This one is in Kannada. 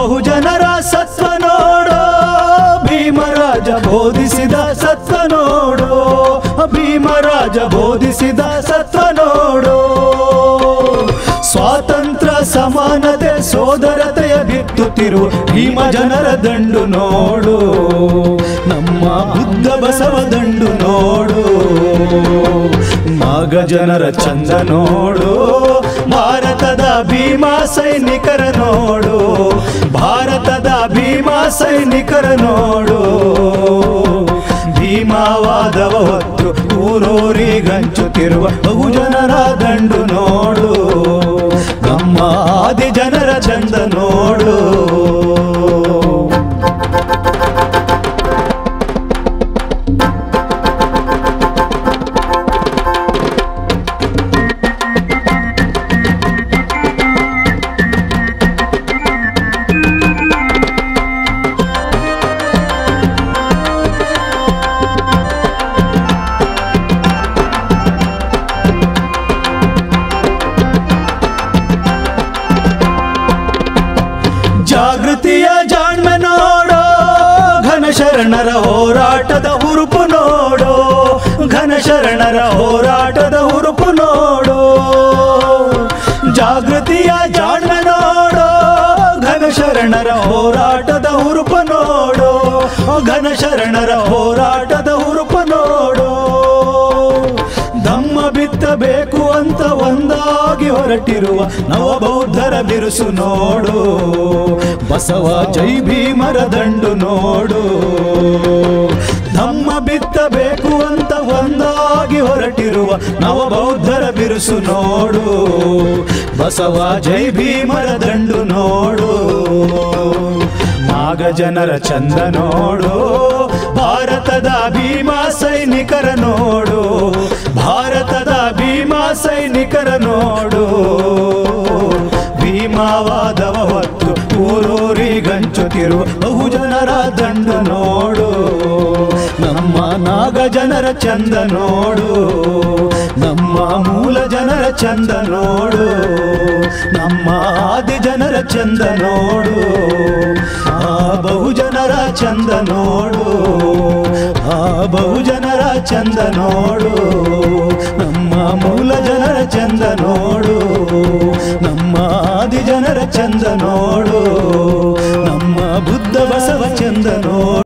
ಬಹುಜನರ ಸತ್ವ ನೋಡೋ ಭೀಮರಾಜ ಬೋಧಿಸಿದ ಸತ್ವ ನೋಡೋ ಭೀಮರಾಜ ಬೋಧಿಸಿದ ಸತ್ವ ನೋಡೋ ಸ್ವಾತಂತ್ರ್ಯ ಸಮಾನತೆ ಸೋದರತೆಯ ಬಿತ್ತುತ್ತಿರುವ ಭೀಮ ಜನರ ದಂಡು ನೋಡು ನಮ್ಮ ಬುದ್ಧ ಬಸವ ದಂಡು ನೋಡು ನಾಗ ಜನರ ಚಂದ ನೋಡು ಭಾರತದ ಭೀಮಾ ಸೈನಿಕರ ನೋಡು ಭಾರತದ ಭೀಮಾ ಸೈನಿಕರ ನೋಡು ಭೀಮಾವಾದವ ಹೊತ್ತು ಊರೂರಿಗಂಚುತ್ತಿರುವ ಬಹುಜನರ ದಂಡು ನೋಡು ನಮ್ಮ ಆದಿ ಜನರ ಚಂದ ನೋಡು ಜಾಗೃತಿಯ ಜಾಣ್ಮೆ ನೋಡೋ ಘನ ಶರಣರ ಹೋರಾಟದ ಹುರುಪು ನೋಡೋ ಘನ ಶರಣರ ಹೋರಾಟದ ಹುರುಪು ನೋಡೋ ಜಾಗೃತಿಯ ಜಾಣ್ಮೆ ನೋಡೋ ಘನ ಶರಣರ ಹೋರಾಟದ ಹುರುಪು ನೋಡೋ ಘನ ಶರಣರ ಹೋರಾಟದ ಹುರುಪು ನೋಡೋ ಧಮ್ಮ ಬಿತ್ತಬೇಕು ಅಂತ ಒಂದಾಗಿ ಹೊರಟಿರುವ ನವಬೌದ್ಧರ ಬಿರುಸು ನೋಡು ಬಸವ ಜೈ ಭೀಮರ ದಂಡು ನೋಡು ಧಮ್ಮ ಬಿತ್ತಬೇಕು ಅಂತ ಒಂದಾಗಿ ಹೊರಟಿರುವ ನವಬೌದ್ಧರ ಬಿರುಸು ನೋಡು ಬಸವ ಜೈ ಭೀಮರ ದಂಡು ನೋಡು ನಾಗ ಜನರ ಚಂದ ನೋಡು ಭಾರತದ ಭೀಮಾ ಸೈನಿಕರ ನೋಡು ಭಾರತದ ಭೀಮಾ ಸೈನಿಕರ ನೋಡು ಭೀಮಾವಾದವ ಹೊತ್ತು ಊರೂರಿಗಂಚುತ್ತಿರುವ ಬಹುಜನರ ದಂಡು ನೋಡು ನಮ್ಮ ನಾಗ ಜನರ ಚಂದ ನೋಡು ನಮ್ಮ ಮೂಲ ಜನರ ಚಂದ ನೋಡು ನಮ್ಮ ಆದಿ ಜನರ ಚಂದ ನೋಡು ಆ ಬಹುಜನರ ಚಂದ ನೋಡು ಆ ಬಹುಜನರ ಚಂದ ನೋಡು ನಮ್ಮ ಮೂಲ ಜನರ ಚಂದ ನೋಡು ನಮ್ಮ ಆದಿ ಜನರ ಚಂದ ನೋಡು ನಮ್ಮ ಬುದ್ಧ ಬಸವ ಚಂದ ನೋಡು